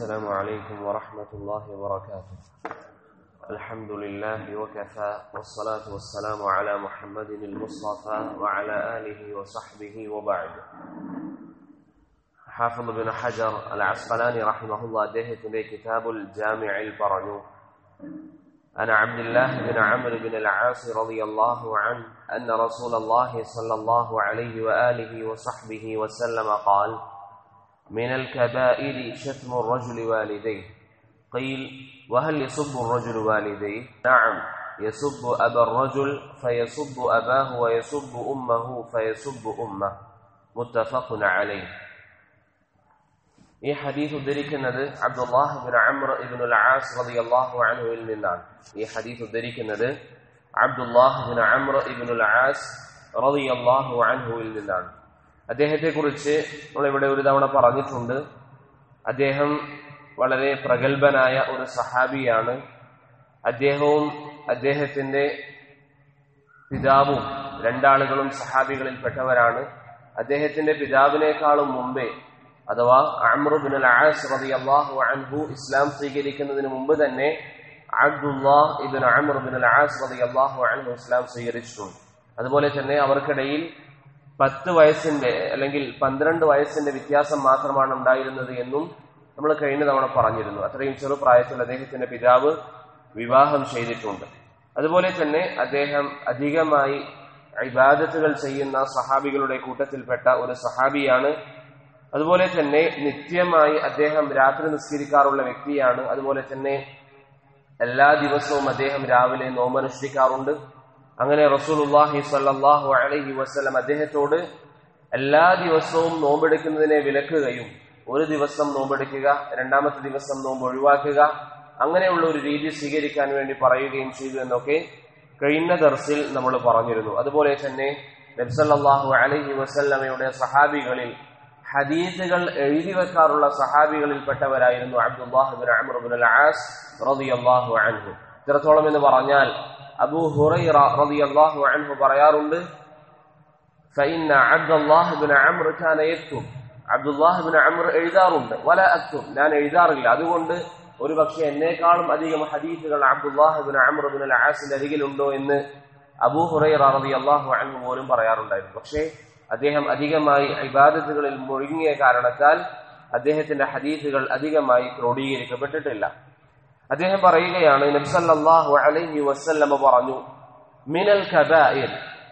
السلام عليكم ورحمة الله وبركاته الحمد لله وكفى والصلاة والسلام على محمد المصطفى وعلى آله وصحبه وبعد حافظ بن حجر العسقلاني رحمه الله അദ്ദേഹത്തിന്റെ كتاب الجامع البرنو عن عبد الله بن عمرو بن العاص رضي الله عنه أن رسول الله صلى الله عليه وآله وصحبه وسلم قال من الكبائر شتم الرجل والديه قيل وهل يسب الرجل والديه نعم يسب أبا الرجل فيسب أباه ويسب أمه فيسب أمه متفق عليه ഈ ഹദീസ് ഉദ്ധരിക്കുന്നത് Abdullah bin Amr ibnul Aas റളിയല്ലാഹു അൻഹുവിൽ നിന്നാണ് ഈ ഹദീസ് ഉദ്ധരിക്കുന്നത് Abdullah bin Amr ibnul Aas റളിയല്ലാഹു അൻഹുവിൽ നിന്നാണ് അദ്ദേഹത്തെ കുറിച്ച് നമ്മൾ ഇവിടെ ഒരു തവണ പറഞ്ഞിട്ടുണ്ട് അദ്ദേഹം വളരെ പ്രഗത്ഭനായ ഒരു സഹാബിയാണ് അദ്ദേഹവും അദ്ദേഹത്തിന്റെ പിതാവും രണ്ടാളുകളും സഹാബികളിൽപ്പെട്ടവരാണ് അദ്ദേഹത്തിന്റെ പിതാവിനേക്കാളും മുമ്പേ അഥവാ അമ്രുബിൻ ആസ് റളിയല്ലാഹു അൻഹു ഇസ്ലാം സ്വീകരിക്കുന്നതിന് മുമ്പ് തന്നെ അബ്ദുല്ലാഹ് ഇബ്ൻ അമ്രുബിൻ ആസ് റളിയല്ലാഹു അൻഹു ഇസ്ലാം സ്വീകരിച്ചിട്ടുണ്ട് അതുപോലെ തന്നെ അവർക്കിടയിൽ പത്ത് വയസ്സിന്റെ അല്ലെങ്കിൽ പന്ത്രണ്ട് വയസ്സിന്റെ വ്യത്യാസം മാത്രമാണ് ഉണ്ടായിരുന്നത് എന്നും നമ്മൾ കഴിഞ്ഞ തവണ പറഞ്ഞിരുന്നു അത്രയും ചെറുപ്രായത്തിൽ അദ്ദേഹത്തിന്റെ പിതാവ് വിവാഹം ചെയ്തിട്ടുണ്ട് അതുപോലെ തന്നെ അദ്ദേഹം അധികമായി ഇബാദത്തുകൾ ചെയ്യുന്ന സഹാബികളുടെ കൂട്ടത്തിൽപ്പെട്ട ഒരു സഹാബിയാണ് അതുപോലെ തന്നെ നിത്യമായി അദ്ദേഹം രാത്രി നിസ്കരിക്കാറുള്ള വ്യക്തിയാണ് അതുപോലെ തന്നെ എല്ലാ ദിവസവും അദ്ദേഹം രാവിലെ നോമനുഷ്ഠിക്കാറുണ്ട് അങ്ങനെ റസൂലുല്ലാഹി സ്വല്ലല്ലാഹു അലൈഹി വസല്ലം അദ്ദേഹത്തോട് എല്ലാ ദിവസവും നോമ്പെടുക്കുന്നതിനെ വിലക്കുകയും ഒരു ദിവസം നോമ്പെടുക്കുക രണ്ടാമത്തെ ദിവസം നോമ്പ് ഒഴിവാക്കുക അങ്ങനെയുള്ള ഒരു രീതി സ്വീകരിക്കാൻ വേണ്ടി പറയുകയും ചെയ്തു എന്നൊക്കെ കഴിഞ്ഞ ദർസിൽ നമ്മൾ പറഞ്ഞിരുന്നു അതുപോലെ തന്നെ നബ്സല്ലാഹു അലൈഹി വസല്ലമയുടെ സഹാബികളിൽ ഹദീസുകൾ എഴുതി വെക്കാറുള്ള സഹാബികളിൽപ്പെട്ടവരായിരുന്നു അബ്ദുല്ലാഹുബിൻ അമർബുൽ ആസ് റളിയല്ലാഹു അൻഹു ഇത്രത്തോളം എന്ന് പറഞ്ഞാൽ അബൂ ഹുറൈറ റളിയല്ലാഹു അൻഹു പറയാറുണ്ട് فإن عبد الله بن عمرو كان يكتب അബ്ദുല്ലാഹ് ബിൻ അമർ എഴുതാറുണ്ട് വല അക്തും ഞാൻ എഴുതാറില്ല അതുകൊണ്ട് ഒരു പക്ഷെ എന്നേക്കാളും അധികം ഹദീസുകൾ Abdullah bin Amr bin al ആസിന്റെ അരികിലുണ്ടോ എന്ന് അബൂ ഹുറൈറ റളിയല്ലാഹു അൻഹു പോലും പറയാറുണ്ടായിരുന്നു പക്ഷേ അദ്ദേഹം അധികമായി ഇബാദത്തുകളിൽ മുഴുങ്ങിയ കാരണത്താൽ അദ്ദേഹത്തിന്റെ ഹദീസുകൾ അധികമായി ക്രോഡീകരിക്കപ്പെട്ടിട്ടില്ല അദ്ദേഹം പറയുകയാണ് നബ്സല്ലാഹു അലൈഹി വസല്ലമ പറഞ്ഞു മിനൽ കബായിർ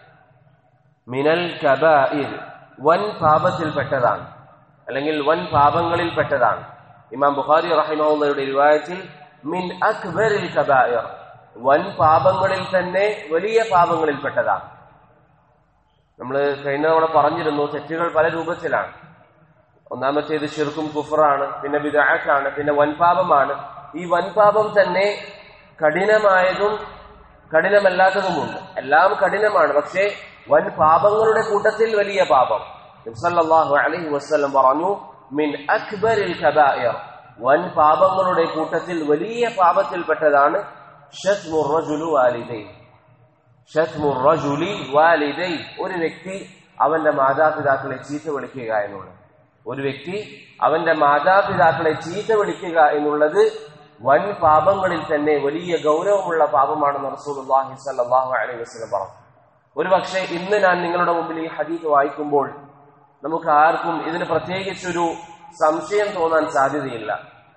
മിനൽ കബായിർ വൻ പാപത്തിൽപ്പെട്ടതാണ് അല്ലെങ്കിൽ വൻ പാപങ്ങളിൽപ്പെട്ടതാണ് ഇമാം ബുഖാരി റഹിമയുടെ റിവായത്തിൽ മിൻ അക്ബറിൽ കബായിർ വൻ പാപങ്ങളിൽ തന്നെ വലിയ പാപങ്ങളിൽപ്പെട്ടതാണ് നമ്മൾ കഴിഞ്ഞ തവണ പറഞ്ഞിരുന്നു തെറ്റുകൾ പല രൂപത്തിലാണ് ഒന്നാമത്തേത് ഷിർക്കും കുഫറാണ് പിന്നെ വിദാക്കാണ് പിന്നെ വൻപാപമാണ് ഈ വൻപാപം തന്നെ കഠിനമായതും കഠിനമല്ലാത്തതുമുണ്ട് എല്ലാം കഠിനമാണ് പക്ഷേ വൻ പാപങ്ങളുടെ കൂട്ടത്തിൽ വലിയ പാപം സല്ലല്ലാഹു അലൈഹി വസല്ലം പറഞ്ഞു മിൻ അക്ബറിൽ കബായിർ വൻ പാപങ്ങളുടെ കൂട്ടത്തിൽ വലിയ പാപത്തിൽപ്പെട്ടതാണ് ഷത്മുർ റജുലു വാലിദൈ ഷത്മുർ റജുലി വാലിദൈ ഒരു വ്യക്തി അവന്റെ മാതാപിതാക്കളെ ചീത്ത വിളിക്കുക എന്നുള്ളത് ഒരു വ്യക്തി അവന്റെ മാതാപിതാക്കളെ ചീത്ത വിളിക്കുക എന്നുള്ളത് വൻ പാപങ്ങളിൽ തന്നെ വലിയ ഗൗരവമുള്ള പാപമാണെന്ന് റസൂലുള്ളാഹി സ്വല്ലല്ലാഹു അലൈഹി വസല്ലം പറഞ്ഞു ഒരു പക്ഷേ ഇന്ന് ഞാൻ നിങ്ങളുടെ മുമ്പിൽ ഈ ഹദീസ് വായിക്കുമ്പോൾ നമുക്ക് ആർക്കും ഇതിന് പ്രത്യേകിച്ചൊരു സംശയം തോന്നാൻ സാധ്യതയില്ല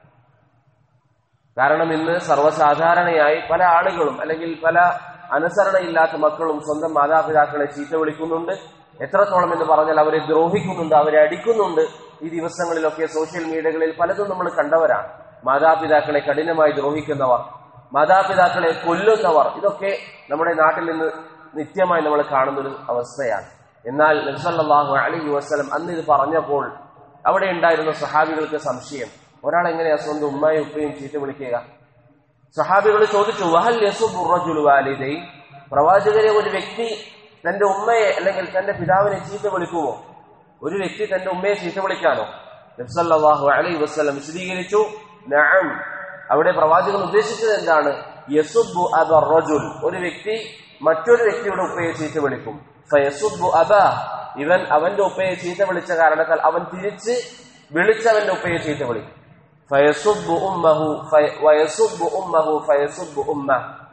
കാരണം ഇന്ന് സർവ്വസാധാരണയായി പല ആളുകളും അല്ലെങ്കിൽ പല അനുസരണയില്ലാത്ത മക്കളും സ്വന്തം മാതാപിതാക്കളെ ചീത്ത വിളിക്കുന്നുണ്ട് എത്രത്തോളം എന്ന് പറഞ്ഞാൽ അവരെ ദ്രോഹിക്കുന്നുണ്ട് അവരെ അടിക്കുന്നുണ്ട് ഈ ദിവസങ്ങളിലൊക്കെ സോഷ്യൽ മീഡിയകളിൽ പലതും നമ്മൾ കണ്ടവരാണ് മാതാപിതാക്കളെ കഠിനമായി ദ്രോഹിക്കുന്നവർ മാതാപിതാക്കളെ കൊല്ലുന്നവർ ഇതൊക്കെ നമ്മുടെ നാട്ടിൽ നിന്ന് നിത്യമായി നമ്മൾ കാണുന്ന ഒരു അവസ്ഥയാണ് എന്നാൽ നബ്സല്ലാഹു അലഹി വസ്ലം അന്ന് ഇത് പറഞ്ഞപ്പോൾ അവിടെ ഉണ്ടായിരുന്ന സഹാബികൾക്ക് സംശയം ഒരാൾ എങ്ങനെയാ സ്വന്തം ഉമ്മയും ഉപ്പയും ചീത്ത വിളിക്കുക സഹാബികൾ ചോദിച്ചു വഹൽ യസുബുറജുലുവാലിദൈ പ്രവാചകരെ ഒരു വ്യക്തി തന്റെ ഉമ്മയെ അല്ലെങ്കിൽ തന്റെ പിതാവിനെ ചീത്ത വിളിക്കുമോ ഒരു വ്യക്തി തന്റെ ഉമ്മയെ ചീത്ത വിളിക്കാനോ നബ്സല്ലാഹു അലൈഹി വസ്ലം വിശദീകരിച്ചു നഅം അവിടെ പ്രവാചകൻ ഉദ്ദേശിച്ചത് എന്താണ് യസുബു അബർ റജുൽ ഒരു വ്യക്തി മറ്റൊരു വ്യക്തിയുടെ ഉപ്പയെ ചീത്ത വിളിക്കും ഫയസുബു അബ ഇവൻ അവന്റെ ഉപ്പയെ ചീത്ത വിളിച്ച കാരണത്താൽ അവൻ തിരിച്ച് വിളിച്ചവന്റെ ഉപ്പയെ ചീത്ത വിളിക്കും ഫയസുബ്ബു ഉമ്മഹു ഫയ- വയസുബ്ബു ഉമ്മഹു ഫയസുബ്ബു ഉമ്മ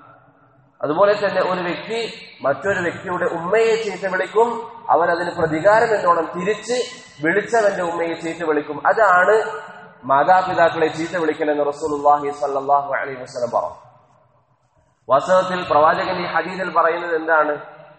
അതുപോലെ തന്നെ ഒരു വ്യക്തി മറ്റൊരു വ്യക്തിയുടെ ഉമ്മയെ ചീത്ത വിളിക്കും അവൻ അതിന് പ്രതികാരം എന്നോണം തിരിച്ച് വിളിച്ചവന്റെ ഉമ്മയെ ചീത്ത വിളിക്കും അതാണ് മാതാപിതാക്കളെ ചീത്ത വിളിക്കലെന്ന് റസൂലുള്ളാഹി സ്വല്ലല്ലാഹു അലൈഹി വസല്ലം പറഞ്ഞു വാസ്തവത്തിൽ പ്രവാചകൻ ഈ ഹദീസിൽ പറയുന്നത് എന്താണ്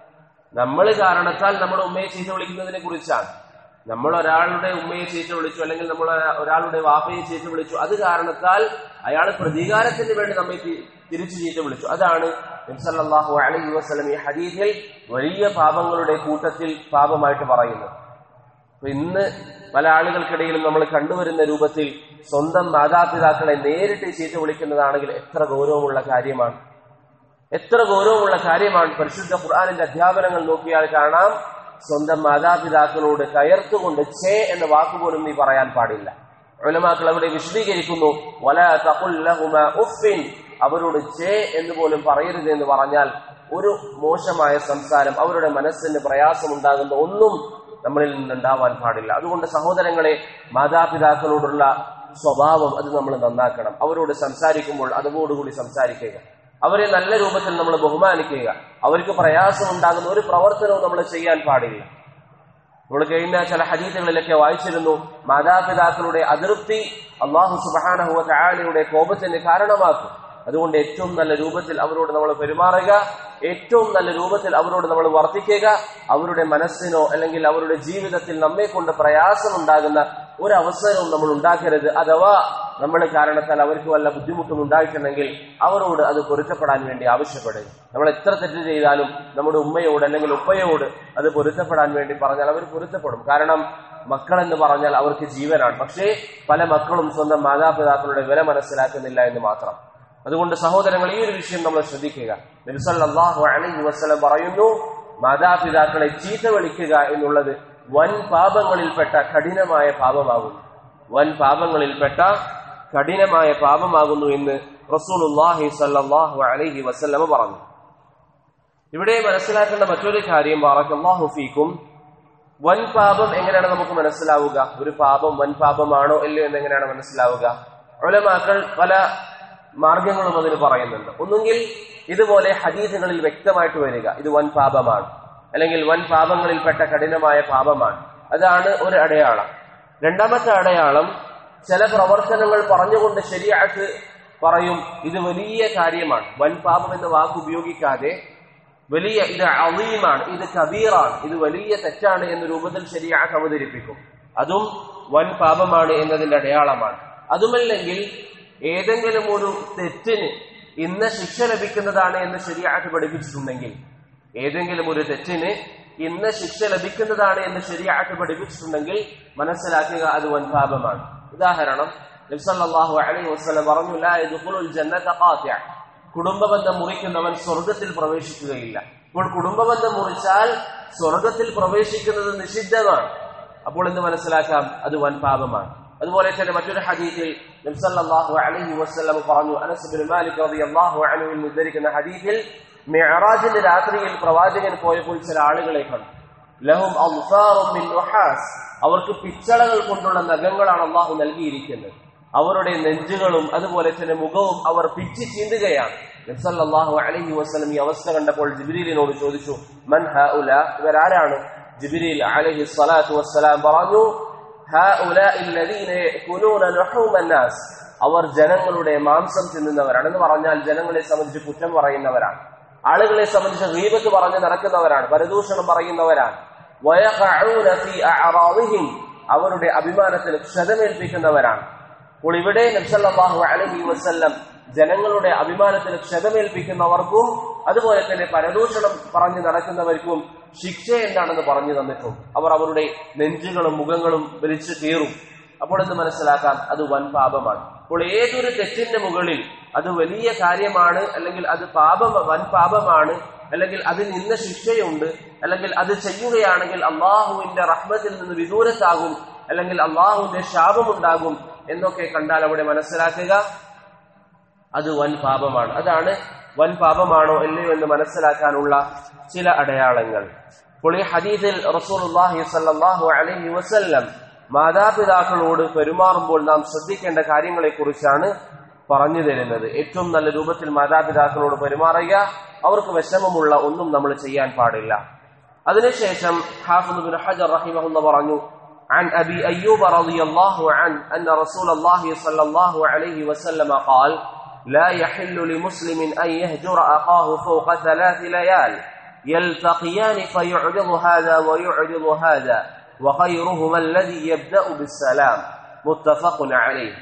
നമ്മൾ കാരണത്താൽ നമ്മുടെ ഉമ്മയെ ചീത്ത വിളിക്കുന്നതിനെ കുറിച്ചാണ് നമ്മൾ ഒരാളുടെ ഉമ്മയെ ചീത്ത വിളിച്ചു അല്ലെങ്കിൽ നമ്മൾ ഒരാ- ഒരാളുടെ വാപ്പയെ ചീത്ത വിളിച്ചു അത് കാരണത്താൽ അയാൾ പ്രതികാരത്തിന് വേണ്ടി നമ്മെ തി- തിരിച്ചു ചീത്ത വിളിച്ചു അതാണ് നബ്സല്ലാഹു അലൈഹി വസല്ലം ഈ ഹദീസിൽ വലിയ പാപങ്ങളുടെ കൂട്ടത്തിൽ പാപമായിട്ട് പറയുന്നത് അപ്പൊ ഇന്ന് പല ആളുകൾക്കിടയിലും നമ്മൾ കണ്ടുവരുന്ന രൂപത്തിൽ സ്വന്തം മാതാപിതാക്കളെ നേരിട്ട് ചീത്ത വിളിക്കുന്നതാണെങ്കിൽ എത്ര ഗൗരവമുള്ള കാര്യമാണ് എത്ര ഗൗരവമുള്ള കാര്യമാണ് പരിശുദ്ധ ഖുർആാനിന്റെ അധ്യാപനങ്ങൾ നോക്കിയാൽ കാണാം സ്വന്തം മാതാപിതാക്കളോട് കയർത്തുകൊണ്ട് ചേ എന്ന വാക്കുപോലും നീ പറയാൻ പാടില്ല ഉലമാക്കൾ അവിടെ വിശദീകരിക്കുന്നു വല തഖുൽ ലഹുമാ ഉഫ്ഫിൻ അവരോട് ചേ എന്ന് പോലും പറയരുത് എന്ന് പറഞ്ഞാൽ ഒരു മോശമായ സംസാരം അവരുടെ മനസ്സിന് പ്രയാസമുണ്ടാകുന്ന ഒന്നും നമ്മളിൽ നിന്നുണ്ടാവാൻ പാടില്ല അതുകൊണ്ട് സഹോദരങ്ങളെ മാതാപിതാക്കളോടുള്ള സ്വഭാവം അത് നമ്മൾ നന്നാക്കണം അവരോട് സംസാരിക്കുമ്പോൾ അതോടുകൂടി സംസാരിക്കുക അവരെ നല്ല രൂപത്തിൽ നമ്മൾ ബഹുമാനിക്കുക അവർക്ക് പ്രയാസമുണ്ടാകുന്ന ഒരു പ്രവർത്തനവും നമ്മൾ ചെയ്യാൻ പാടില്ല നമ്മൾ കഴിഞ്ഞ ചില ഹദീസുകളിലൊക്കെ വായിച്ചിരുന്നു മാതാപിതാക്കളുടെ അതൃപ്തി അള്ളാഹു സുബാനഹുവ ആലയുടെ കോപത്തിന് കാരണമാക്കും അതുകൊണ്ട് ഏറ്റവും നല്ല രൂപത്തിൽ അവരോട് നമ്മൾ പെരുമാറുക ഏറ്റവും നല്ല രൂപത്തിൽ അവരോട് നമ്മൾ വർത്തിക്കുക അവരുടെ മനസ്സിനോ അല്ലെങ്കിൽ അവരുടെ ജീവിതത്തിൽ നമ്മെ കൊണ്ട് പ്രയാസമുണ്ടാകുന്ന ഒരു അവസരവും നമ്മൾ ഉണ്ടാക്കരുത് അഥവാ നമ്മൾ കാരണത്താൽ അവർക്ക് വല്ല ബുദ്ധിമുട്ടും ഉണ്ടായിട്ടുണ്ടെങ്കിൽ അവരോട് അത് പൊരുത്തപ്പെടാൻ വേണ്ടി ആവശ്യപ്പെടുക നമ്മൾ എത്ര തെറ്റ് ചെയ്താലും നമ്മുടെ ഉമ്മയോട് അല്ലെങ്കിൽ ഉപ്പയോട് അത് പൊരുത്തപ്പെടാൻ വേണ്ടി പറഞ്ഞാൽ അവർ പൊരുത്തപ്പെടും കാരണം മക്കൾ എന്ന് പറഞ്ഞാൽ അവർക്ക് ജീവനാണ് പക്ഷേ പല മക്കളും സ്വന്തം മാതാപിതാക്കളുടെ വില മനസ്സിലാക്കുന്നില്ല എന്ന് മാത്രം അതുകൊണ്ട് സഹോദരങ്ങൾ ഈ ഒരു വിഷയം നമ്മൾ ശ്രദ്ധിക്കുക നബിസല്ലാഹു അലൈഹി വസ്ലം പറയുന്നു മാതാപിതാക്കളെ ചീത്ത വിളിക്കുക എന്നുള്ളത് വൻ പാപങ്ങളിൽപ്പെട്ട കഠിനമായ പാപമാകുന്നു വൻ പാപങ്ങളിൽപ്പെട്ട കഠിനമായ പാപമാകുന്നു എന്ന് റസൂലുല്ലാഹി സല്ലല്ലാഹു അലൈഹി വസല്ലമ പറഞ്ഞു ഇവിടെ മനസ്സിലാക്കേണ്ട മറ്റൊരു കാര്യം ബാറക്കല്ലാഹു ഫീക്കും വൻ പാപം എങ്ങനെയാണ് നമുക്ക് മനസ്സിലാവുക ഒരു പാപം വൻ പാപമാണോ അല്ലയോ എന്ന് എങ്ങനെയാണ് മനസ്സിലാവുക ഉലമാക്കൾ പല മാർഗങ്ങളും അതിന് പറയുന്നുണ്ട് ഒന്നുകിൽ ഇതുപോലെ ഹദീസുകളിൽ വ്യക്തമായിട്ട് വരിക ഇത് വൻ പാപമാണ് അല്ലെങ്കിൽ വൻ പാപങ്ങളിൽപ്പെട്ട കഠിനമായ പാപമാണ് അതാണ് ഒരു അടയാളം രണ്ടാമത്തെ അടയാളം ചില പ്രവർത്തനങ്ങൾ പറഞ്ഞുകൊണ്ട് ശരിയാക്ക് പറയും ഇത് വലിയ കാര്യമാണ് വൻ പാപം എന്ന വാക്ക് ഉപയോഗിക്കാതെ വലിയ ഇത് അളീമാണ് ഇത് കബീറാണ് ഇത് വലിയ തെറ്റാണ് എന്ന രൂപത്തിൽ ശരിയാക്ക് അവതരിപ്പിക്കും അതും വൻ പാപമാണ് എന്നതിന്റെ അടയാളമാണ് അതുമല്ലെങ്കിൽ ഏതെങ്കിലും ഒരു തെറ്റിന് ഇന്ന ശിക്ഷ ലഭിക്കുന്നതാണ് എന്ന് ശരിയാക്കി പഠിപ്പിച്ചിട്ടുണ്ടെങ്കിൽ ഏതെങ്കിലും ഒരു തെറ്റിന് ഇന്ന ശിക്ഷ ലഭിക്കുന്നതാണ് എന്ന് ശരിയാക്കി പഠിപ്പിച്ചിട്ടുണ്ടെങ്കിൽ മനസ്സിലാക്കുക അത് വൻ പാപമാണ് ഉദാഹരണം നബ്സല്ലാഹു അലൈഹി വസ്ലം പറഞ്ഞു ലാ യദ്ഖുലുൽ ജന്നത ഖാത്തിഅ കുടുംബബന്ധം മുറിക്കുന്നവൻ സ്വർഗത്തിൽ പ്രവേശിക്കുകയില്ല ഇപ്പോൾ കുടുംബബന്ധം മുറിച്ചാൽ സ്വർഗത്തിൽ പ്രവേശിക്കുന്നത് നിഷിദ്ധമാണ് അപ്പോൾ എന്ത് മനസ്സിലാക്കാം അത് വൻ പാപമാണ് അതുപോലെ തന്നെ മറ്റൊരു ഹദീസിൽ നബ്സല്ലാഹു അലൈഹി വസ്ലം പറഞ്ഞു അനസ് ബിൻ മാലിക് റളിയല്ലാഹു അൻഹുവിൽ ഉദ്ധരിക്കുന്ന ഹദീസിൽ മിഅറാജിന്റെ രാത്രിയിൽ പ്രവാചകൻ പോയപ്പോൾ ചില ആളുകളെ കണ്ടു ലഹും അൽഫാറും മിൻ നുഹാസ് അവർക്ക് പിച്ചളകൾ കൊണ്ടുള്ള നഖങ്ങളാണ് അള്ളാഹു നൽകിയിരിക്കുന്നത് അവരുടെ നെഞ്ചുകളും അതുപോലെ തന്നെ മുഖവും അവർ പിച്ചി ചീന്തുകയാണ് നബ്സല്ലാഹു അലൈഹി വസ്ലം ഈ അവസ്ഥ കണ്ടപ്പോൾ ജിബിരിലിനോട് ചോദിച്ചു മൻ ഹ ഉല ഇവരാരാണ് ജിബിരിൽ അലൈഹി സ്വലാത്തു വസ്സലാം പറഞ്ഞു هؤلاء الذين يأكلون لحوم الناس അവർ ജനങ്ങളുടെ മാംസം തിന്നുന്നവരാണ് എന്ന് പറഞ്ഞാൽ ജനങ്ങളെ സംബന്ധിച്ച് കുറ്റം പറയുന്നവരാണ് ആളുകളെ സംബന്ധിച്ച് റീബത്ത് പറഞ്ഞ് നടക്കുന്നവരാണ് പരദൂഷണം പറയുന്നവരാണ് വയഖഊന ഫീ അഅറാദിഹിം അവരുടെ അഭിമാനത്തിൽ ക്ഷതമേൽപ്പിക്കുന്നവരാണ് അപ്പോൾ ഇവിടെ നബ്സല്ലാഹു അലഹി വസ്ല്ലം ജനങ്ങളുടെ അഭിമാനത്തിൽ ക്ഷതമേൽപ്പിക്കുന്നവർക്കും അതുപോലെ തന്നെ പരദൂഷണം പറഞ്ഞു നടക്കുന്നവർക്കും ശിക്ഷ എന്താണെന്ന് പറഞ്ഞു തന്നിട്ടുണ്ട് അവർ അവരുടെ നെഞ്ചുകളും മുഖങ്ങളും വലിച്ചു കീറും അപ്പോൾ എന്ത് മനസ്സിലാക്കാം അത് വൻ പാപമാണ് അപ്പോൾ ഏതൊരു തെറ്റിന്റെ മുകളിൽ അത് വലിയ കാര്യമാണ് അല്ലെങ്കിൽ അത് പാപം വൻ പാപമാണ് അല്ലെങ്കിൽ അതിൽ ഇന്ന ശിക്ഷയുണ്ട് അല്ലെങ്കിൽ അത് ചെയ്യുകയാണെങ്കിൽ അള്ളാഹുവിന്റെ റഹ്മത്തിൽ നിന്ന് വിദൂരത്താകും അല്ലെങ്കിൽ അള്ളാഹുവിന്റെ ശാപമുണ്ടാകും എന്നൊക്കെ കണ്ടാൽ അവിടെ മനസ്സിലാക്കുക അത് വൻ പാപമാണ് അതാണ് വൻ പാപമാണോ അല്ലയോ എന്ന് മനസ്സിലാക്കാനുള്ള ചില അടയാളങ്ങൾ അപ്പോൾ ഈ ഹദീസിൽ റസൂലുള്ളാഹി സ്വല്ലല്ലാഹു അലൈഹി വസല്ലം മാതാപിതാക്കളോട് പെരുമാറുമ്പോൾ നാം ശ്രദ്ധിക്കേണ്ട കാര്യങ്ങളെക്കുറിച്ചാണ് പറഞ്ഞു തരുന്നത് ഏറ്റവും നല്ല രൂപത്തിൽ മാതാപിതാക്കളോട് പെരുമാറുക അവർക്ക് വിഷമമുള്ള ഒന്നും നമ്മൾ ചെയ്യാൻ പാടില്ല അതിനുശേഷം ഹാഫിദ് ബിൻ ഹജർ റഹിമഹുല്ല പറഞ്ഞു عن أبي أيوب رضي الله عنه أن رسول الله صلى الله عليه وسلم قال لا يحل لمسلم أن يهجر أخاه فوق ثلاث ليال يلتقيان فيعرض هذا ويعرض هذا وخيرهما الذي يبدأ بالسلام متفق عليه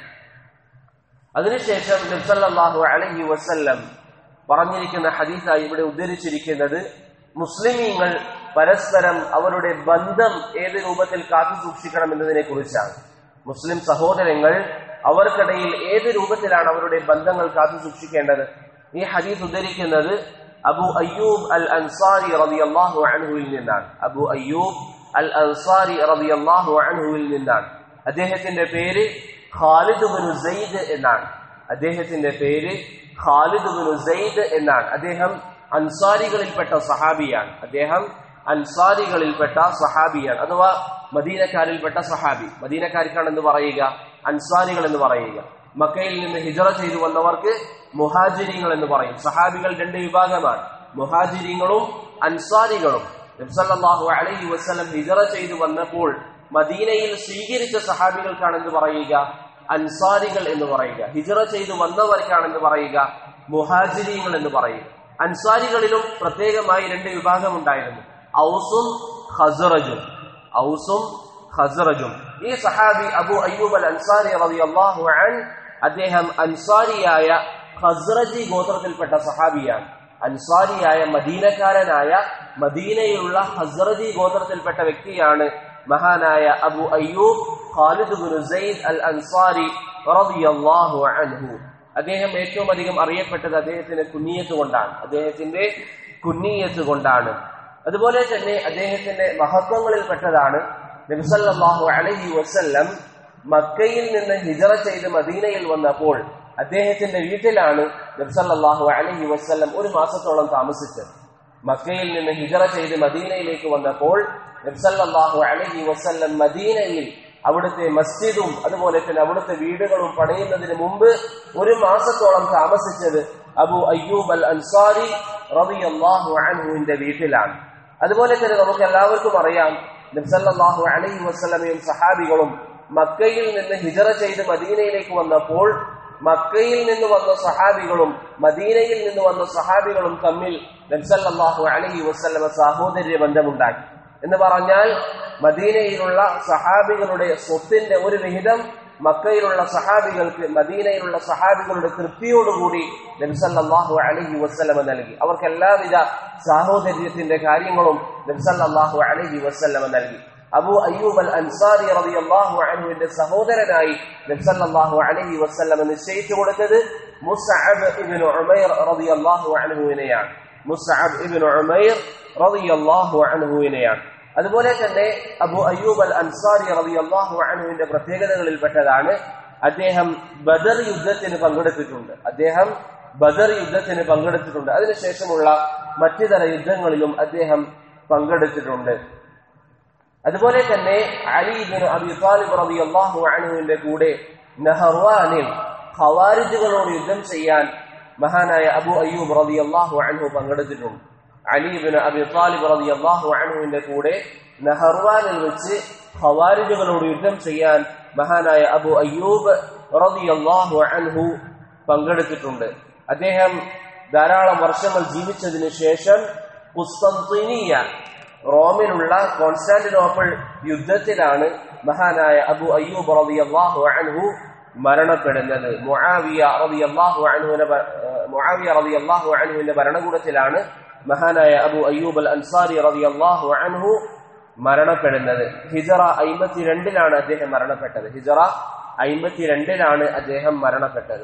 അതിനുശേഷം നബ്സല്ലാഹു അലഹി വസല്ലം പറഞ്ഞിരിക്കുന്ന ഹദീസായി ഇവിടെ ഉദ്ധരിച്ചിരിക്കുന്നത് മുസ്ലിമീങ്ങൾ പരസ്പരം അവരുടെ ബന്ധം ഏത് രൂപത്തിൽ കാത്തു സൂക്ഷിക്കണം എന്നതിനെ കുറിച്ചാണ് മുസ്ലിം സഹോദരങ്ങൾ അവർക്കിടയിൽ ഏത് രൂപത്തിലാണ് അവരുടെ ബന്ധങ്ങൾ കാത്തു സൂക്ഷിക്കേണ്ടത് ഈ ഹദീസ് ഉദ്ധരിക്കുന്നത് അബു അയ്യൂബ് അൽ അൻസാരി റളിയല്ലാഹു അൻഹുവിൽ നിന്നാണ് അബു അയ്യൂബ് അൽ അൻസാരി റളിയല്ലാഹു അൻഹുവിൽ നിന്നാണ് അദ്ദേഹത്തിന്റെ പേര് ഖാലിദ് ബിനു സെയ്ദ് എന്നാണ് അദ്ദേഹത്തിന്റെ പേര് ഖാലിദ് ബിനു സെയ്ദ് എന്നാണ് അദ്ദേഹം അൻസാരികളിൽപ്പെട്ട സഹാബിയാണ് അദ്ദേഹം അൻസാരികളിൽപ്പെട്ട സഹാബിയാണ് അഥവാ മദീനക്കാരിൽപ്പെട്ട സഹാബി മദീനക്കാർക്കാണ് എന്ന് പറയുക അൻസാരികൾ എന്ന് പറയുക മക്കയിൽ നിന്ന് ഹിജറ ചെയ്തു വന്നവർക്ക് മുഹാജിരിങ്ങൾ എന്ന് പറയും സഹാബികൾ രണ്ട് വിഭാഗമാണ് മുഹാജിരിങ്ങളും അൻസാരികളും നബ്സല്ലാഹു അലൈഹി വസ്ലം ഹിജറ ചെയ്തു വന്നപ്പോൾ മദീനയിൽ സ്വീകരിച്ച സഹാബികൾക്കാണെന്ന് പറയുക അൻസാരികൾ എന്ന് പറയുക ഹിജറ ചെയ്തു വന്നവർക്കാണെന്ന് പറയുക മുഹാജിരിങ്ങൾ എന്ന് പറയുക അൻസാരികളിലും പ്രത്യേകമായി രണ്ട് വിഭാഗം ഉണ്ടായിരുന്നു ഔസും ഖസറജും ഔസും ഖസറജും ഈ സഹാബി അബു അയ്യൂബ് അൽ അൻസാരി റളിയല്ലാഹു അൻ അദ്ദേഹം അൻസാരിയായ ഖസ്റജി ഗോത്രത്തിൽപ്പെട്ട സഹാബിയാണ് അൻസാരിയായ മദീനക്കാരനായ മദീനയിലുള്ള ഹസ്റജി ഗോത്രത്തിൽപ്പെട്ട വ്യക്തിയാണ് മഹാനായ Abu Ayyub Khalid bin Zaid al Ansari റളിയല്ലാഹു അൻഹു അദ്ദേഹം ഏറ്റവും അധികം അറിയപ്പെട്ടത് അദ്ദേഹത്തിന്റെ കുഞ്ഞിയത്ത് കൊണ്ടാണ് അദ്ദേഹത്തിന്റെ കുഞ്ഞിയത്ത് കൊണ്ടാണ് അതുപോലെ തന്നെ അദ്ദേഹത്തിന്റെ മഹത്വങ്ങളിൽപ്പെട്ടതാണ് നബിസല്ലാഹു അലഹി വസ്ല്ലം മക്കയിൽ നിന്ന് ഹിജറ ചെയ്ത് മദീനയിൽ വന്നപ്പോൾ അദ്ദേഹത്തിന്റെ വീട്ടിലാണ് നബ്സല്ലാഹു അലഹി വസ്ല്ലം ഒരു മാസത്തോളം താമസിച്ചത് മക്കയിൽ നിന്ന് ഹിജറ ചെയ്ത് മദീനയിലേക്ക് വന്നപ്പോൾ നബ്സല്ലാഹു അലഹി വസ്ല്ലം മദീനയിൽ അവിടുത്തെ മസ്ജിദും അതുപോലെ തന്നെ അവിടുത്തെ വീടുകളും പണിയുന്നതിന് മുമ്പ് ഒരു മാസത്തോളം താമസിച്ചത് അബു അയ്യൂബ് അൽ അൻസാരി റബിയല്ലാഹു അൻഹുവിന്റെ വീട്ടിലാണ് അതുപോലെ തന്നെ നമുക്ക് എല്ലാവർക്കും അറിയാം നബ്സല്ലാഹു അലൈഹി വസ്ലമയും സഹാബികളും മക്കയിൽ നിന്ന് ഹിജറ ചെയ്ത് മദീനയിലേക്ക് വന്നപ്പോൾ മക്കയിൽ നിന്ന് വന്ന സഹാബികളും മദീനയിൽ നിന്ന് വന്ന സഹാബികളും തമ്മിൽ നബ്സല്ലാഹു അലൈഹി വസ്ലമ സാഹോദര്യ ബന്ധമുണ്ടാക്കി എന്ന് പറഞ്ഞാൽ മദീനയിലുള്ള സഹാബികളുടെ സ്വത്തിന്റെ ഒരു വിഹിതം മക്കയിലുള്ള സഹാബികൾക്ക് മദീനയിലുള്ള സഹാബികളുടെ തൃപ്തിയോടുകൂടി നബ്സല്ലാഹു അലഹി വസ്ലമ നൽകി അവർക്ക് എല്ലാവിധ സാഹോദര്യത്തിന്റെ കാര്യങ്ങളും നബ്സല്ലാഹു അലഹി വസ്ലമ നൽകി അബു അയ്യൂബ് അൽ അൻസാരി റളിയല്ലാഹു അൻഹുവിന്റെ സഹോദരനായി നബ്സല്ലാഹു അലഹി വസ്ലമ നിശ്ചയിച്ചു കൊടുത്തത് മുസ്അബ് ഇബ്നു ഉമൈർ റളിയല്ലാഹു അൻഹുവിനെയാണ് മുസ്അബ് ഇബ്നു ഉമൈർ റളിയല്ലാഹു അൻഹുവിനെയാണ് അതുപോലെ തന്നെ അബു അയ്യൂബ് അൽ അൻസാരി റളിയല്ലാഹു അൻഹുവിന്റെ പ്രത്യേകതകളിൽപ്പെട്ടതാണ് അദ്ദേഹം ബദർ യുദ്ധത്തിന് പങ്കെടുത്തിട്ടുണ്ട് അദ്ദേഹം ബദർ യുദ്ധത്തിന് പങ്കെടുത്തിട്ടുണ്ട് അതിനുശേഷമുള്ള മറ്റു തര യുദ്ധങ്ങളിലും അദ്ദേഹം പങ്കെടുത്തിട്ടുണ്ട് അതുപോലെ തന്നെ അലി ബിൻ അബി താലിബ് റളിയല്ലാഹു അൻഹുവിന്റെ കൂടെ നഹർവാനിൽ ഖവാരിജുകളോട് യുദ്ധം ചെയ്യാൻ മഹാനായ അബു അയ്യൂബ് റളിയല്ലാഹു അൻഹു പങ്കെടുത്തിട്ടുണ്ട് അലി ബിൻ അബി താലിബ് റളിയല്ലാഹു അൻഹുവിന്റെ കൂടെ നഹർവാനിൽ വെച്ച് ഖവാരിജുകളോട് യുദ്ധം ചെയ്യാൻ മഹാനായ അബു അയ്യൂബ് റളിയല്ലാഹു അൻഹു പങ്കെടുത്തിട്ടുണ്ട് അദ്ദേഹം ധാരാളം വർഷങ്ങൾ ജീവിച്ചതിന് ശേഷം കുസ്തന്തിനിയ റോമിലുള്ള കോൺസ്റ്റാന്റിനോപ്പിൾ യുദ്ധത്തിലാണ് മഹാനായ അബു അയ്യൂബ് റളിയല്ലാഹു അൻഹു മരണപ്പെടുന്നത് മുആവിയ റളിയല്ലാഹു അൻഹുവിന്റെ മുആവിയ റളിയല്ലാഹു അൻഹുവിന്റെ ഭരണകൂടത്തിലാണ് മഹാനായ അബു അയ്യൂബ് അൽ അൻസാരി റളിയല്ലാഹു അൻഹു മരണപ്പെടുന്നത് ഹിജറ അയിമ്പത്തിരണ്ടിലാണ് അദ്ദേഹം മരണപ്പെട്ടത് ഹിജറ അയിമ്പത്തിരണ്ടിലാണ് അദ്ദേഹം മരണപ്പെട്ടത്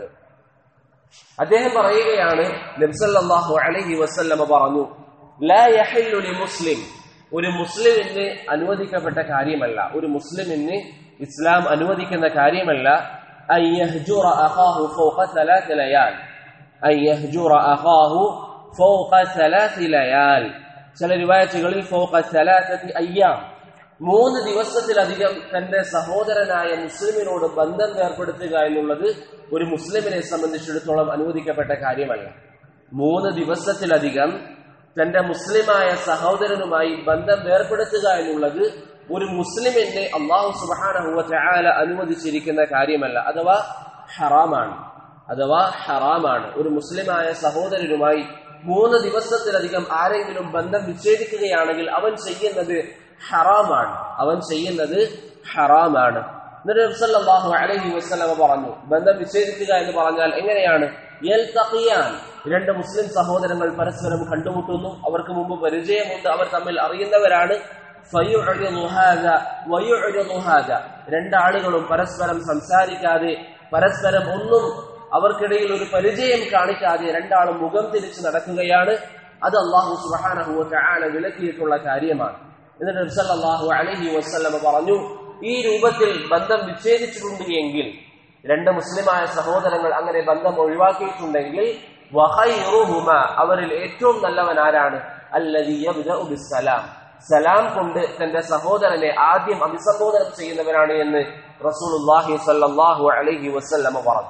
അദ്ദേഹം പറയുകയാണ് നബ്സല്ലാഹു അലഹി വസല്ലമ പറഞ്ഞു ലാ യഹില്ലു ലി മുസ്ലിം ഒരു മുസ്ലിമിന് അനുവദിക്കപ്പെട്ട കാര്യമല്ല ഒരു മുസ്ലിമിന് ഇസ്ലാം അനുവദിക്കുന്ന കാര്യമല്ല അൻ യഹ്ജുറ അഖാഹു ഫൗഖ ثلاث ലയാൽ അൻ യഹ്ജുറ അഖാഹു ഫൗഖ ثلاث ലയാൽ ചില റിവായത്തുകളിൽ ഫൗഖ ثلاثه അയ്യാം മൂന്ന് ദിവസത്തിലധികം തന്റെ സഹോദരനായ മുസ്ലിമിനോട് ബന്ധം ഏർപ്പെടുത്തുക എന്നുള്ളത് ഒരു മുസ്ലിമിനെ സംബന്ധിച്ചിടത്തോളം അനുവദിക്കപ്പെട്ട കാര്യമല്ല മൂന്ന് ദിവസത്തിലധികം തന്റെ മുസ്ലിമായ സഹോദരനുമായി ബന്ധം ഏർപ്പെടുത്തുക എന്നുള്ളത് ഒരു മുസ്ലിമിന്റെ അള്ളാഹു സുബാനഹുവ ചായാല അനുവദിച്ചിരിക്കുന്ന കാര്യമല്ല അഥവാ ഹറാമാണ് അഥവാ ഹറാമാണ് ഒരു മുസ്ലിമായ സഹോദരനുമായി മൂന്ന് ദിവസത്തിലധികം ആരെങ്കിലും ബന്ധം വിച്ഛേദിക്കുകയാണെങ്കിൽ അവൻ ചെയ്യുന്നത് ഹറാമാണ് അവൻ ചെയ്യുന്നത് ഹറാമാണ് എന്നിട്ട് നബ്സല്ലാഹു അലഹി വസ്ലമ പറഞ്ഞു ബന്ധം വിച്ഛേദിക്കുക എന്ന് പറഞ്ഞാൽ എങ്ങനെയാണ് യൽതഖിയാൻ രണ്ട് മുസ്ലിം സഹോദരങ്ങൾ പരസ്പരം കണ്ടുമുട്ടുന്നു അവർക്ക് മുമ്പ് പരിചയമുണ്ട് അവർ തമ്മിൽ അറിയുന്നവരാണ് ഫയുഅ്രിദു ഹാദ വയുഅ്രിദു ഹാദ രണ്ടാളുകളും പരസ്പരം സംസാരിക്കാതെ പരസ്പരം ഒന്നും അവർക്കിടയിൽ ഒരു പരിചയം കാണിക്കാതെ രണ്ടാളും മുഖം തിരിച്ച് നടക്കുകയാണ് അത് അള്ളാഹു സുബ്ഹാനഹു വതആല വിലക്കിയിട്ടുള്ള കാര്യമാണ് എന്നിട്ട് നബ്സല്ലാഹു അലഹി വസ്ലമ പറഞ്ഞു ഈ രൂപത്തിൽ ബന്ധം വിച്ഛേദിച്ചിട്ടുണ്ട് എങ്കിൽ രണ്ട് മുസ്ലിമായ സഹോദരങ്ങൾ അങ്ങനെ ബന്ധം ഒഴിവാക്കിയിട്ടുണ്ടെങ്കിൽ വഹൈറുഹുമ അവരിൽ ഏറ്റവും നല്ലവൻ ആരാണ് അല്ലദീ യബ്ദഉ ബിസ്സലാം സലാം കൊണ്ട് തന്റെ സഹോദരനെ ആദ്യം അഭിസംബോധന ചെയ്യുന്നവരാണ് എന്ന് റസൂലുള്ളാഹി സ്വല്ലല്ലാഹു അലൈഹി വസല്ലമ പറഞ്ഞു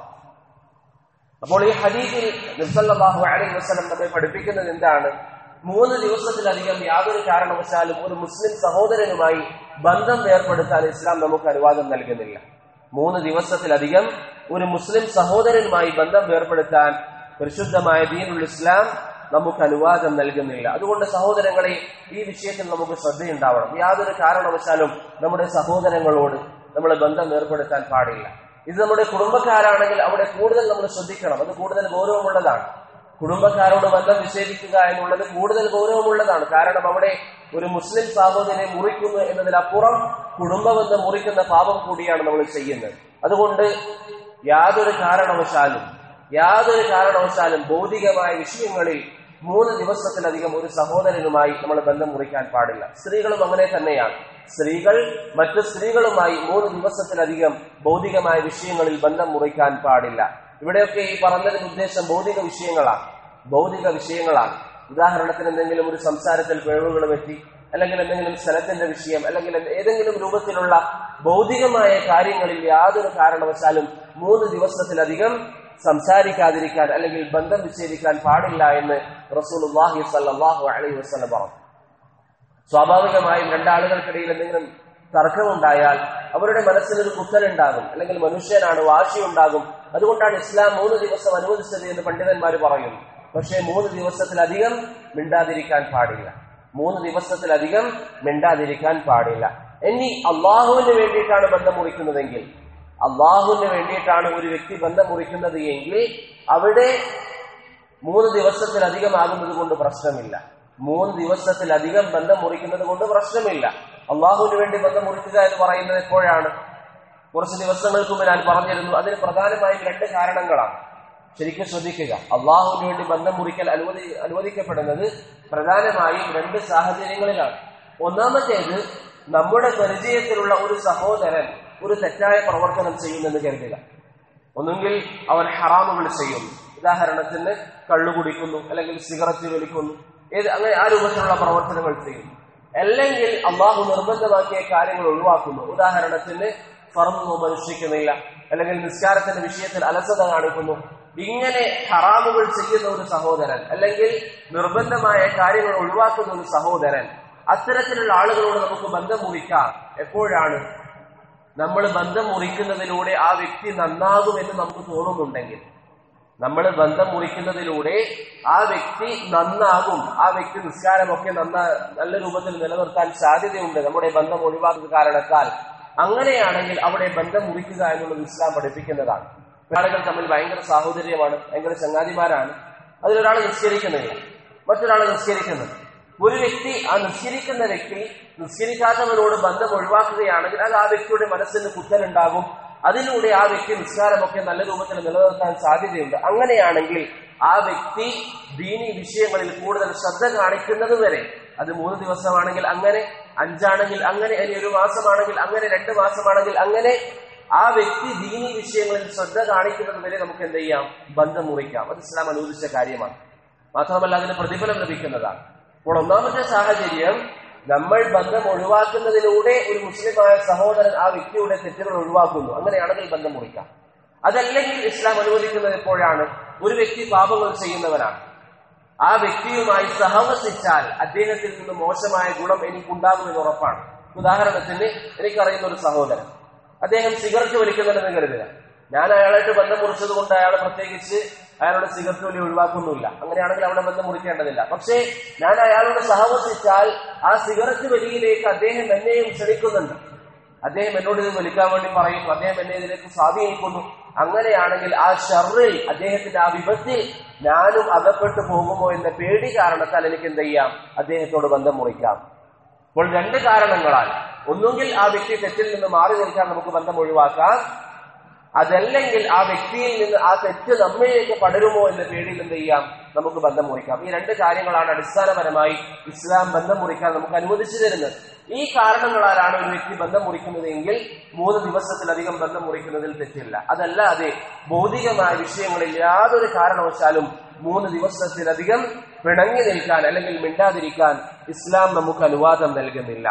അപ്പോൾ ഈ ഹദീസിൽ നബ്സല്ലാഹു അലൈഹി വസല്ലം നമ്മെ പഠിപ്പിക്കുന്നത് എന്താണ് മൂന്ന് ദിവസത്തിലധികം യാതൊരു കാരണവശാലും ഒരു മുസ്ലിം സഹോദരനുമായി ബന്ധം ഏർപ്പെടുത്താൻ ഇസ്ലാം നമുക്ക് അനുവാദം നൽകുന്നില്ല മൂന്ന് ദിവസത്തിലധികം ഒരു മുസ്ലിം സഹോദരനുമായി ബന്ധം ഏർപ്പെടുത്താൻ പരിശുദ്ധമായ ദീനുൽ ഇസ്ലാം നമുക്ക് അനുവാദം നൽകുന്നില്ല അതുകൊണ്ട് സഹോദരങ്ങളെ ഈ വിഷയത്തിൽ നമുക്ക് ശ്രദ്ധയുണ്ടാവണം യാതൊരു കാരണവശാലും നമ്മുടെ സഹോദരങ്ങളോട് നമ്മൾ ബന്ധം ഏർപ്പെടുത്താൻ പാടില്ല ഇത് നമ്മുടെ കുടുംബക്കാരാണെങ്കിൽ അവിടെ കൂടുതൽ നമ്മൾ ശ്രദ്ധിക്കണം അത് കൂടുതൽ ഗൗരവമുള്ളതാണ് കുടുംബക്കാരോട് ബന്ധം നിഷേധിക്കുക എന്നുള്ളത് കൂടുതൽ ഗൗരവമുള്ളതാണ് കാരണം അവിടെ ഒരു മുസ്ലിം സഹോദരനെ മുറിക്കുന്നു എന്നതിനപ്പുറം കുടുംബബന്ധം മുറിക്കുന്ന പാപം കൂടിയാണ് നമ്മൾ ചെയ്യുന്നത് അതുകൊണ്ട് യാതൊരു കാരണവശാലും യാതൊരു കാരണവശാലും ഭൗതികമായ വിഷയങ്ങളിൽ മൂന്ന് ദിവസത്തിലധികം ഒരു സഹോദരനുമായി നമ്മൾ ബന്ധം മുറിക്കാൻ പാടില്ല സ്ത്രീകളും അങ്ങനെ തന്നെയാണ് സ്ത്രീകൾ മറ്റു സ്ത്രീകളുമായി മൂന്ന് ദിവസത്തിലധികം ഭൗതികമായ വിഷയങ്ങളിൽ ബന്ധം മുറിക്കാൻ പാടില്ല ഇവിടെയൊക്കെ ഈ പറഞ്ഞതിന് ഉദ്ദേശം ഭൗതിക വിഷയങ്ങളാണ് ഭൗതിക വിഷയങ്ങളാണ് ഉദാഹരണത്തിന് എന്തെങ്കിലും ഒരു സംസാരത്തിൽ പിഴവുകൾ പറ്റി അല്ലെങ്കിൽ എന്തെങ്കിലും സ്ഥലത്തിന്റെ വിഷയം അല്ലെങ്കിൽ ഏതെങ്കിലും രൂപത്തിലുള്ള ഭൗതികമായ കാര്യങ്ങളിൽ യാതൊരു കാരണവശാലും മൂന്ന് ദിവസത്തിലധികം സംസാരിക്കാതിരിക്കാൻ അല്ലെങ്കിൽ ബന്ധം വിച്ഛേദിക്കാൻ പാടില്ല എന്ന് റസൂലുള്ളാഹി സല്ലല്ലാഹു അലൈഹി വസല്ലം പറഞ്ഞു സ്വാഭാവികമായും രണ്ടാളുകൾക്കിടയിൽ എന്തെങ്കിലും തർക്കമുണ്ടായാൽ അവരുടെ മനസ്സിനൊരു കുത്തലുണ്ടാകും അല്ലെങ്കിൽ മനുഷ്യനാണ് വാശിയുണ്ടാകും അതുകൊണ്ടാണ് ഇസ്ലാം മൂന്ന് ദിവസം അനുവദിച്ചത് എന്ന് പണ്ഡിതന്മാർ പറയുന്നു പക്ഷേ മൂന്ന് ദിവസത്തിലധികം മിണ്ടാതിരിക്കാൻ പാടില്ല മൂന്ന് ദിവസത്തിലധികം മിണ്ടാതിരിക്കാൻ പാടില്ല ഇനി അള്ളാഹുവിന് വേണ്ടിയിട്ടാണ് ബന്ധം മുറിക്കുന്നതെങ്കിൽ അള്ളാഹുവിന് വേണ്ടിയിട്ടാണ് ഒരു വ്യക്തി ബന്ധം മുറിക്കുന്നത് എങ്കിൽ അവിടെ മൂന്ന് ദിവസത്തിലധികമാകുന്നത് കൊണ്ട് പ്രശ്നമില്ല മൂന്ന് ദിവസത്തിലധികം ബന്ധം മുറിക്കുന്നത് കൊണ്ട് പ്രശ്നമില്ല അള്ളാഹുവിന് വേണ്ടി ബന്ധം മുറിക്കുക എന്ന് പറയുന്നത് എപ്പോഴാണ് കുറച്ച് ദിവസങ്ങൾക്ക് മുമ്പ് ഞാൻ പറഞ്ഞിരുന്നു അതിന് പ്രധാനമായും രണ്ട് കാരണങ്ങളാണ് ശരിക്കും ശ്രദ്ധിക്കുക അള്ളാഹുവിന് വേണ്ടി ബന്ധം മുറിക്കൽ അനുവദി അനുവദിക്കപ്പെടുന്നത് പ്രധാനമായും രണ്ട് സാഹചര്യങ്ങളിലാണ് ഒന്നാമത്തേത് നമ്മുടെ പരിചയത്തിലുള്ള ഒരു സഹോദരൻ ഒരു തെറ്റായ പ്രവർത്തനം ചെയ്യുമെന്ന് കരുതുക ഒന്നുകിൽ അവൻ ഹറാമുകൾ ചെയ്യുന്നു ഉദാഹരണത്തിന് കള്ളു കുടിക്കുന്നു അല്ലെങ്കിൽ സിഗരറ്റ് വലിക്കുന്നു ഏത് അങ്ങനെ ആ രൂപത്തിലുള്ള പ്രവർത്തനങ്ങൾ ചെയ്യുന്നു അല്ലെങ്കിൽ അള്ളാഹു നിർബന്ധമാക്കിയ കാര്യങ്ങൾ ഒഴിവാക്കുന്നു ഉദാഹരണത്തിന് ഫറന്ന് നോമ്പ് അനുഷ്ഠിക്കുന്നില്ല അല്ലെങ്കിൽ നിസ്കാരത്തിന്റെ വിഷയത്തിൽ അലസത കാണിക്കുന്നു ഇങ്ങനെ ഹറാമുകൾ ചെയ്യുന്ന ഒരു സഹോദരൻ അല്ലെങ്കിൽ നിർബന്ധമായ കാര്യങ്ങൾ ഒഴിവാക്കുന്ന ഒരു സഹോദരൻ അത്തരത്തിലുള്ള ആളുകളോട് നമുക്ക് ബന്ധം മുറിക്കാം എപ്പോഴാണ് നമ്മൾ ബന്ധം മുറിക്കുന്നതിലൂടെ ആ വ്യക്തി നന്നാകുമെന്ന് നമുക്ക് തോന്നുന്നുണ്ടെങ്കിൽ നമ്മൾ ബന്ധം മുറിക്കുന്നതിലൂടെ ആ വ്യക്തി നന്നാകും ആ വ്യക്തി നിസ്കാരമൊക്കെ നന്ന നല്ല രൂപത്തിൽ നിലനിർത്താൻ സാധ്യതയുണ്ട് നമ്മുടെ ബന്ധം ഒഴിവാക്കുന്ന കാരണത്താൽ അങ്ങനെയാണെങ്കിൽ അവിടെ ബന്ധം മുറിക്കുക എന്നുള്ളത് ഇസ്ലാം പഠിപ്പിക്കുന്നതാണ് ആളുകൾ തമ്മിൽ ഭയങ്കര സാഹോദര്യമാണ് ഭയങ്കര ചങ്ങാതിമാരാണ് അതിലൊരാൾ നിസ്കരിക്കുന്നില്ല മറ്റൊരാൾ നിസ്കരിക്കുന്നുണ്ട് ഒരു വ്യക്തി ആ നിസ്കരിക്കുന്ന വ്യക്തി നിസ്കരിക്കാത്തവരോട് ബന്ധം ഒഴിവാക്കുകയാണെങ്കിൽ അത് ആ വ്യക്തിയുടെ മനസ്സിന് കുത്തലുണ്ടാകും അതിലൂടെ ആ വ്യക്തി നിസ്കാരമൊക്കെ നല്ല രൂപത്തിൽ നിലനിർത്താൻ സാധ്യതയുണ്ട് അങ്ങനെയാണെങ്കിൽ ആ വ്യക്തി ദീനി വിഷയങ്ങളിൽ കൂടുതൽ ശ്രദ്ധ കാണിക്കുന്നത് വരെ അത് മൂന്ന് ദിവസമാണെങ്കിൽ അങ്ങനെ അഞ്ചാണെങ്കിൽ അങ്ങനെ ഇനി ഒരു മാസമാണെങ്കിൽ അങ്ങനെ രണ്ട് മാസമാണെങ്കിൽ അങ്ങനെ ആ വ്യക്തി ദീനി വിഷയങ്ങളിൽ ശ്രദ്ധ കാണിക്കുന്നത് വരെ നമുക്ക് എന്ത് ചെയ്യാം ബന്ധം മുറിക്കാം അത് ഇസ്ലാം അനുവദിച്ച കാര്യമാണ് മാത്രമല്ല അതിന് പ്രതിഫലം ലഭിക്കുന്നതാണ് അപ്പോൾ ഒന്നാമത്തെ സാഹചര്യം നമ്മൾ ബന്ധം ഒഴിവാക്കുന്നതിലൂടെ ഒരു മുസ്ലിമായ സഹോദരൻ ആ വ്യക്തിയുടെ തെറ്റുകൾ ഒഴിവാക്കുന്നു അങ്ങനെയാണെങ്കിൽ ബന്ധം മുറിക്കാം അതല്ലെങ്കിൽ ഇസ്ലാം അനുവദിക്കുന്നത് എപ്പോഴാണ് ഒരു വ്യക്തി പാപങ്ങൾ ചെയ്യുന്നവനാണ് ആ വ്യക്തിയുമായി സഹവസിച്ചാൽ അദ്ദേഹത്തിൽ നിന്ന് മോശമായ ഗുണം എനിക്കുണ്ടാകുമെന്ന് ഉറപ്പാണ് ഉദാഹരണത്തിന് എനിക്കറിയുന്ന ഒരു സഹോദരൻ അദ്ദേഹം സിഗരറ്റ് വലിക്കുന്നുണ്ടെന്ന് കരുതുക ഞാൻ അയാളായിട്ട് ബന്ധം മുറിച്ചത് കൊണ്ട് അയാൾ പ്രത്യേകിച്ച് അയാളുടെ സിഗരറ്റ് വലി ഒഴിവാക്കുന്നില്ല അങ്ങനെയാണെങ്കിൽ അവിടെ ബന്ധം മുറിക്കേണ്ടതില്ല പക്ഷേ ഞാൻ അയാളോട് സഹവസിച്ചാൽ ആ സിഗരറ്റ് വലിയിലേക്ക് അദ്ദേഹം എന്നെയും ക്ഷണിക്കുന്നുണ്ട് അദ്ദേഹം എന്നോട് ഇത് വലിക്കാൻ വേണ്ടി പറയും അദ്ദേഹം എന്നെ ഇതിലേക്ക് സ്വാധീനിക്കുന്നു അങ്ങനെയാണെങ്കിൽ ആ ഷറിൽ അദ്ദേഹത്തിന്റെ ആ വിപത്തിൽ ഞാനും അകപ്പെട്ടു പോകുമോ എന്ന പേടി കാരണത്താൽ എനിക്ക് എന്ത് ചെയ്യാം അദ്ദേഹത്തോട് ബന്ധം മുറിക്കാം അപ്പോൾ രണ്ട് കാരണങ്ങളാൽ ഒന്നുകിൽ ആ വ്യക്തി തെറ്റിൽ നിന്ന് മാറി നിൽക്കാൻ നമുക്ക് ബന്ധം ഒഴിവാക്കാം അതല്ലെങ്കിൽ ആ വ്യക്തിയിൽ നിന്ന് ആ തെറ്റ് നമ്മയിലേക്ക് പടരുമോ എന്ന പേടിയിൽ എന്ത് ചെയ്യാം നമുക്ക് ബന്ധം മുറിക്കാം ഈ രണ്ട് കാര്യങ്ങളാണ് അടിസ്ഥാനപരമായി ഇസ്ലാം ബന്ധം മുറിക്കാൻ നമുക്ക് അനുവദിച്ചു തരുന്നത് ഈ കാരണങ്ങളാലാണ് ഒരു വ്യക്തി ബന്ധം മുറിക്കുന്നത് എങ്കിൽ മൂന്ന് ദിവസത്തിലധികം ബന്ധം മുറിക്കുന്നതിൽ തെറ്റില്ല അതല്ലാതെ ഭൗതികമായ വിഷയങ്ങളിൽ യാതൊരു കാരണവശാലും മൂന്ന് ദിവസത്തിലധികം പിണങ്ങി നിൽക്കാൻ അല്ലെങ്കിൽ മിണ്ടാതിരിക്കാൻ ഇസ്ലാം നമുക്ക് അനുവാദം നൽകുന്നില്ല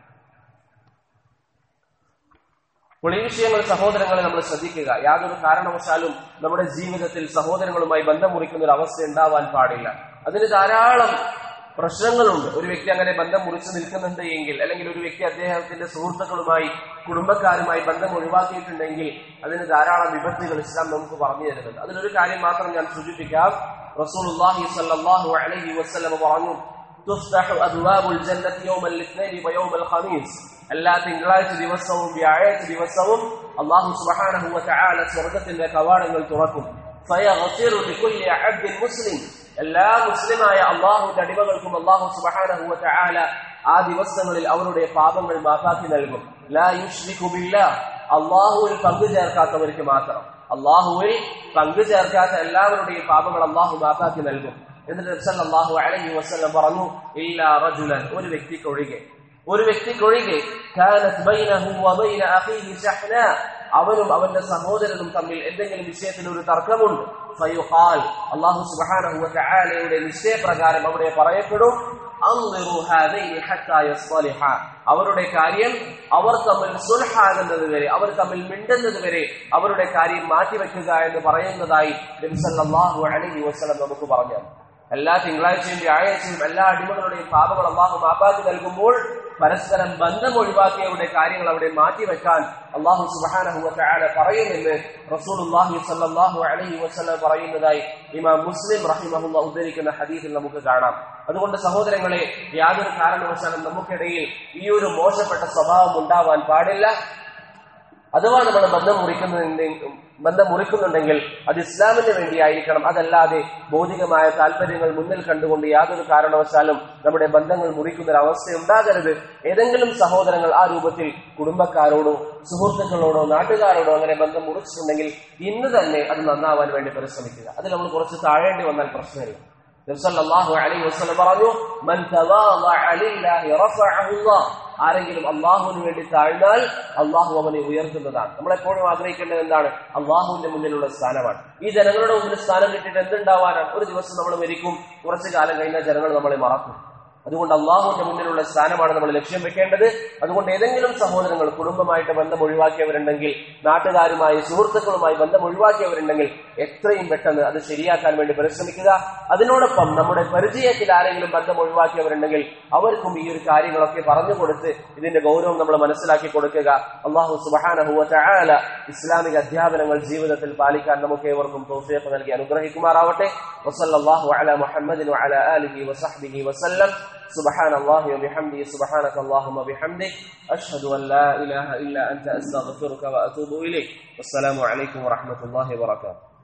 അപ്പോൾ ഈ വിഷയങ്ങൾ സഹോദരങ്ങളെ നമ്മൾ ശ്രദ്ധിക്കുക യാതൊരു കാരണവശാലും നമ്മുടെ ജീവിതത്തിൽ സഹോദരങ്ങളുമായി ബന്ധം മുറിക്കുന്ന ഒരു അവസ്ഥ ഉണ്ടാവാൻ പാടില്ല അതിന് ധാരാളം പ്രശ്നങ്ങളുണ്ട് ഒരു വ്യക്തി അങ്ങനെ ബന്ധം മുറിച്ചു നിൽക്കുന്നുണ്ട് എങ്കിൽ അല്ലെങ്കിൽ ഒരു വ്യക്തി അദ്ദേഹത്തിന്റെ സുഹൃത്തുക്കളുമായി കുടുംബക്കാരുമായി ബന്ധം ഒഴിവാക്കിയിട്ടുണ്ടെങ്കിൽ അതിന് ധാരാളം വിപത്തുകൾ ഇസ്ലാം നമുക്ക് പറഞ്ഞു തരുന്നുണ്ട് അതിലൊരു കാര്യം മാത്രം ഞാൻ സൂചിപ്പിക്കാം റസൂലുള്ളാഹി സ്വല്ലല്ലാഹു അലൈഹി വസല്ലം പറഞ്ഞു تفتح أبواب الجنة يوم الاثنين ويوم الخميس എല്ലാ തിങ്കളാഴ്ച ദിവസവും വ്യാഴാഴ്ച ദിവസവും അള്ളാഹു സുബ്ഹാനഹു വതആല സ്വർഗ്ഗത്തിന്റെ കവാടങ്ങൾ തുറക്കും ഫയഗ്ഫിറു ലികുല്ലി അബ്ദിൻ മുസ്ലിം എല്ലാ മുസ്ലിമായ അള്ളാഹുവിന്റെ അടിമകൾക്കും അള്ളാഹു സുബ്ഹാനഹു വതആല ആ ദിവസങ്ങളിൽ അവരുടെ പാപങ്ങൾ മാപ്പാക്കി നൽകും ലാ യുശ്രികു ബില്ലാഹ് അള്ളാഹുവിൽ പങ്കു ചേർക്കാത്തവർക്ക് മാത്രം അള്ളാഹുവിൽ പങ്കു ചേർക്കാത്ത എല്ലാവരുടെയും പാപങ്ങൾ അള്ളാഹു മാപ്പാക്കി നൽകും എന്നിട്ട് സല്ലല്ലാഹു അലൈഹി വസല്ലം പറഞ്ഞു ഇല്ലാ റജുലൻ ഒരു വ്യക്തിക്കൊഴികെ ഒരു വ്യക്തിക്കൊഴികെ കാനത്ത് ബൈനഹു വബൈന അഖീഹി ശഹ്ന അവനും അവന്റെ സഹോദരനും തമ്മിൽ എന്തെങ്കിലും വിഷയത്തിൽ ഒരു തർക്കമുണ്ട് ഫയുഖാൽ അല്ലാഹു സുബ്ഹാനഹു വതആലയുടെ നിശ്ചയപ്രകാരം അവിടെ പറയപ്പെടും അൻദിറു ഹാദൈനി ഹത്താ യസ്തലിഹ അവരുടെ കാര്യം അവർ തമ്മിൽ സുൽഹാകുന്നത് വരെ അവർ തമ്മിൽ മിണ്ടുന്നത് വരെ അവരുടെ കാര്യം മാറ്റിവെക്കുക എന്ന് പറയുന്നതായി നബി സല്ലല്ലാഹു അലൈഹി വസല്ലം നമുക്ക് പറഞ്ഞു എല്ലാ തിങ്കളാഴ്ചയും വ്യാഴാഴ്ചയും എല്ലാ അടിമകളുടെയും പാപങ്ങൾ അള്ളാഹു മാപ്പാക്കി നൽകുമ്പോൾ പരസ്പരം ബന്ധം ഒഴിവാക്കിയവരുടെ കാര്യങ്ങൾ അവിടെ മാറ്റിവെക്കാൻ അള്ളാഹു സുബാനഹുല പറയുമെന്ന് റസൂലുല്ലാഹി സല്ലാഹു അലഹി വസ്ലം പറയുന്നതായി ഇമാം മുസ്ലിം റഹിമഹുല്ല ഉദ്ധരിക്കുന്ന ഹദീസിൽ നമുക്ക് കാണാം അതുകൊണ്ട് സഹോദരങ്ങളെ യാതൊരു കാരണവശാലും നമുക്കിടയിൽ ഈ ഒരു മോശപ്പെട്ട സ്വഭാവം ഉണ്ടാവാൻ പാടില്ല അഥവാ നമ്മൾ ബന്ധം മുറിക്കുന്നുണ്ടെങ്കിൽ ബന്ധം മുറിക്കുന്നുണ്ടെങ്കിൽ അത് ഇസ്ലാമിന് വേണ്ടിയായിരിക്കണം അതല്ലാതെ ഭൗതികമായ താല്പര്യങ്ങൾ മുന്നിൽ കണ്ടുകൊണ്ട് യാതൊരു കാരണവശാലും നമ്മുടെ ബന്ധങ്ങൾ മുറിക്കുന്ന ഒരു അവസ്ഥ ഉണ്ടാകരുത് ഏതെങ്കിലും സഹോദരങ്ങൾ ആ രൂപത്തിൽ കുടുംബക്കാരോടോ സുഹൃത്തുക്കളോടോ നാട്ടുകാരോടോ അങ്ങനെ ബന്ധം മുറിച്ചിട്ടുണ്ടെങ്കിൽ ഇന്ന് തന്നെ അത് നന്നാവാൻ വേണ്ടി പരിശ്രമിക്കുക അതിൽ നമ്മൾ കുറച്ച് താഴേണ്ടി വന്നാൽ പ്രശ്നമില്ല നബ്സല്ലാഹു അലൈഹി വസ്ലം പറഞ്ഞു മൻ തവാളഅ ലില്ലാഹി റഫഅഹു അല്ലാഹ് ആരെങ്കിലും അള്ളാഹുവിന് വേണ്ടി താഴ്ന്നാൽ അള്ളാഹു അവനെ ഉയർത്തുന്നതാണ് നമ്മൾ എപ്പോഴും ആഗ്രഹിക്കേണ്ടത് എന്താണ് അള്ളാഹുവിന്റെ മുന്നിലുള്ള സ്ഥാനമാണ് ഈ ജനങ്ങളുടെ മുന്നിൽ സ്ഥാനം കിട്ടിയിട്ട് എന്തുണ്ടാവാനാണ് ഒരു ദിവസം നമ്മൾ മരിക്കും കുറച്ചു കാലം കഴിഞ്ഞാൽ ജനങ്ങൾ നമ്മളെ മറക്കും അതുകൊണ്ട് അള്ളാഹുവിന്റെ മുന്നിലുള്ള സ്ഥാനമാണ് നമ്മൾ ലക്ഷ്യം വെക്കേണ്ടത് അതുകൊണ്ട് ഏതെങ്കിലും സഹോദരങ്ങൾ കുടുംബമായിട്ട് ബന്ധം ഒഴിവാക്കിയവരുണ്ടെങ്കിൽ നാട്ടുകാരുമായി സുഹൃത്തുക്കളുമായി ബന്ധം ഒഴിവാക്കിയവരുണ്ടെങ്കിൽ എത്രയും പെട്ടെന്ന് അത് ശരിയാക്കാൻ വേണ്ടി പരിശ്രമിക്കുക അതിനോടൊപ്പം നമ്മുടെ പരിചയത്തിൽ ആരെങ്കിലും ബന്ധം ഒഴിവാക്കിയവരുണ്ടെങ്കിൽ അവർക്കും ഈ ഒരു കാര്യങ്ങളൊക്കെ പറഞ്ഞു കൊടുത്ത് ഇതിന്റെ ഗൗരവം നമ്മൾ മനസ്സിലാക്കി കൊടുക്കുക അള്ളാഹു സുബാനഹുല ഇസ്ലാമിക അധ്യാപനങ്ങൾ ജീവിതത്തിൽ പാലിക്കാൻ നമുക്ക് ഏവർക്കും തോഫിയൊക്കെ നൽകി അനുഗ്രഹിക്കുമാറാവട്ടെ വസല്ലാഹു അല മുഹമ്മദിൻ അല അലിഹി വസഹ്ബിഹി വസല്ലം سبحان الله وبحمده سبحانك اللهم وبحمدك أشهد أن لا إله إلا أنت أستغفرك وأتوب إليك والسلام عليكم ورحمة الله وبركاته